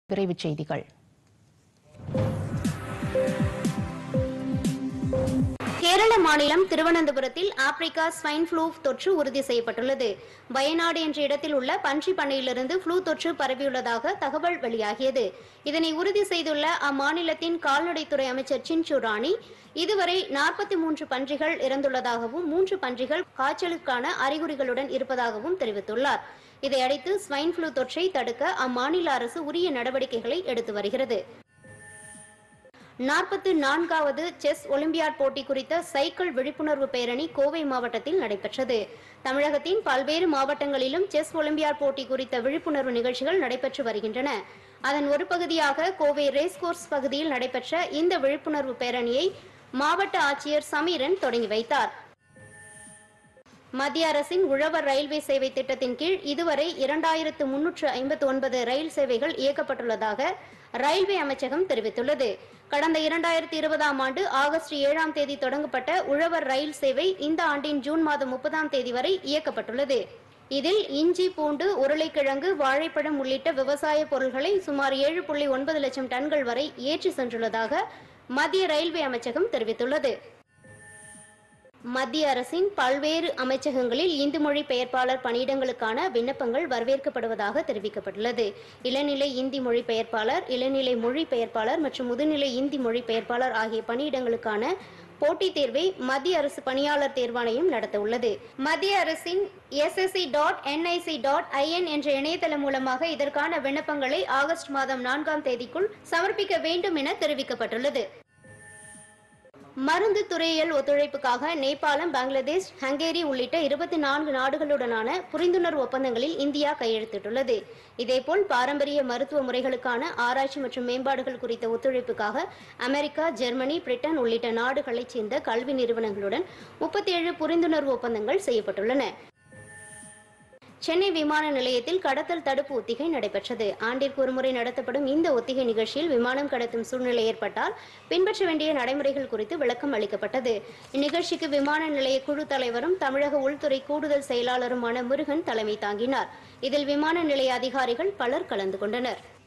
விரைவுச் செய்திகள் கேரள மாநிலம் திருவனந்தபுரத்தில் ஆப்பிரிக்கா ஸ்வைன் ஃப்ளூ தொற்று உறுதி செய்யப்பட்டுள்ளது வயநாடு என்ற இடத்தில் உள்ள பன்றி பண்ணையிலிருந்து ஃப்ளூ தொற்று பரவியுள்ளதாக தகவல் வெளியாகியது இதனை உறுதி செய்துள்ள அம்மாநிலத்தின் கால்நடைத்துறை அமைச்சர் சின்சு ராணி இதுவரை நாற்பத்தி மூன்று பன்றிகள் இறந்துள்ளதாகவும் மூன்று பன்றிகள் காய்ச்சலுக்கான அறிகுறிகளுடன் இருப்பதாகவும் தெரிவித்துள்ளார் இதையடுத்து ஸ்வைன் ஃப்ளூ தொற்றை தடுக்க அம்மாநில அரசு உரிய நடவடிக்கைகளை எடுத்து வருகிறது நாற்பத்து நான்காவது செஸ் ஒலிம்பியாட் போட்டி குறித்த சைக்கிள் விழிப்புணர்வு பேரணி கோவை மாவட்டத்தில் நடைபெற்றது தமிழகத்தின் பல்வேறு மாவட்டங்களிலும் செஸ் ஒலிம்பியாட் போட்டி குறித்த விழிப்புணர்வு நிகழ்ச்சிகள் நடைபெற்று வருகின்றன அதன் ஒரு பகுதியாக கோவை ரேஸ்கோர்ஸ் பகுதியில் நடைபெற்ற இந்த விழிப்புணர்வு பேரணியை மாவட்ட ஆட்சியர் சமீரன் தொடங்கி வைத்தார் மத்திய அரசின் உழவர் ரயில்வே சேவை திட்டத்தின் கீழ் இதுவரை இரண்டாயிரத்து முன்னூற்று ஐம்பத்து ஒன்பது ரயில் சேவைகள் இயக்கப்பட்டுள்ளதாக ரயில்வே அமைச்சகம் தெரிவித்துள்ளது கடந்த இரண்டாயிரத்தி இருபதாம் ஆண்டு ஆகஸ்ட் ஏழாம் தேதி தொடங்கப்பட்ட உழவர் ரயில் சேவை இந்த ஆண்டின் ஜூன் மாதம் முப்பதாம் தேதி வரை இயக்கப்பட்டுள்ளது இதில் இஞ்சி பூண்டு உருளைக்கிழங்கு வாழைப்பழம் உள்ளிட்ட விவசாய பொருட்களை சுமார் ஏழு புள்ளி ஒன்பது லட்சம் டன்கள் வரை ஏற்றி சென்றுள்ளதாக மத்திய ரயில்வே அமைச்சகம் தெரிவித்துள்ளது மத்திய அரசின் பல்வேறு அமைச்சகங்களில் இந்து மொழி பெயர்ப்பாளர் பணியிடங்களுக்கான விண்ணப்பங்கள் வரவேற்கப்படுவதாக தெரிவிக்கப்பட்டுள்ளது இளநிலை இந்தி மொழி பெயர்ப்பாளர் இளநிலை மொழி பெயர்ப்பாளர் மற்றும் முதுநிலை இந்தி மொழி பெயர்ப்பாளர் ஆகிய பணியிடங்களுக்கான போட்டித் தேர்வை மத்திய அரசு பணியாளர் தேர்வாணையம் நடத்த உள்ளது மத்திய அரசின் SSC dot NIC dot IN என்ற இணையதளம் மூலமாக இதற்கான விண்ணப்பங்களை ஆகஸ்ட் மாதம் நான்காம் தேதிக்குள் சமர்ப்பிக்க வேண்டும் என தெரிவிக்கப்பட்டுள்ளது மருந்து துறையியல் ஒத்துழைப்புக்காக நேபாளம் பங்களாதேஷ் ஹங்கேரி உள்ளிட்ட இருபத்தி நான்கு நாடுகளுடனான புரிந்துணர்வு ஒப்பந்தங்களில் இந்தியா கையெழுத்திட்டுள்ளது இதேபோல் பாரம்பரிய மருத்துவ முறைகளுக்கான ஆராய்ச்சி மற்றும் மேம்பாடுகள் குறித்த ஒத்துழைப்புக்காக அமெரிக்கா ஜெர்மனி பிரிட்டன் உள்ளிட்ட நாடுகளைச் சேர்ந்த கல்வி நிறுவனங்களுடன் முப்பத்தி ஏழு புரிந்துணர்வு ஒப்பந்தங்கள் செய்யப்பட்டுள்ளன சென்னை விமான நிலையத்தில் கடத்தல் தடுப்பு ஒத்திகை நடைபெற்றது ஆண்டிற்கு ஒருமுறை நடத்தப்படும் இந்த ஒத்திகை நிகழ்ச்சியில் விமானம் கடத்தும் சூழ்நிலை ஏற்பட்டால் பின்பற்ற வேண்டிய நடைமுறைகள் குறித்து விளக்கம் அளிக்கப்பட்டது இந்நிகழ்ச்சிக்கு விமான நிலைய குழு தலைவரும் தமிழக உள்துறை கூடுதல் செயலாளருமான முருகன் தலைமை தாங்கினார் இதில் விமான நிலைய அதிகாரிகள் பலர் கலந்து கொண்டனர்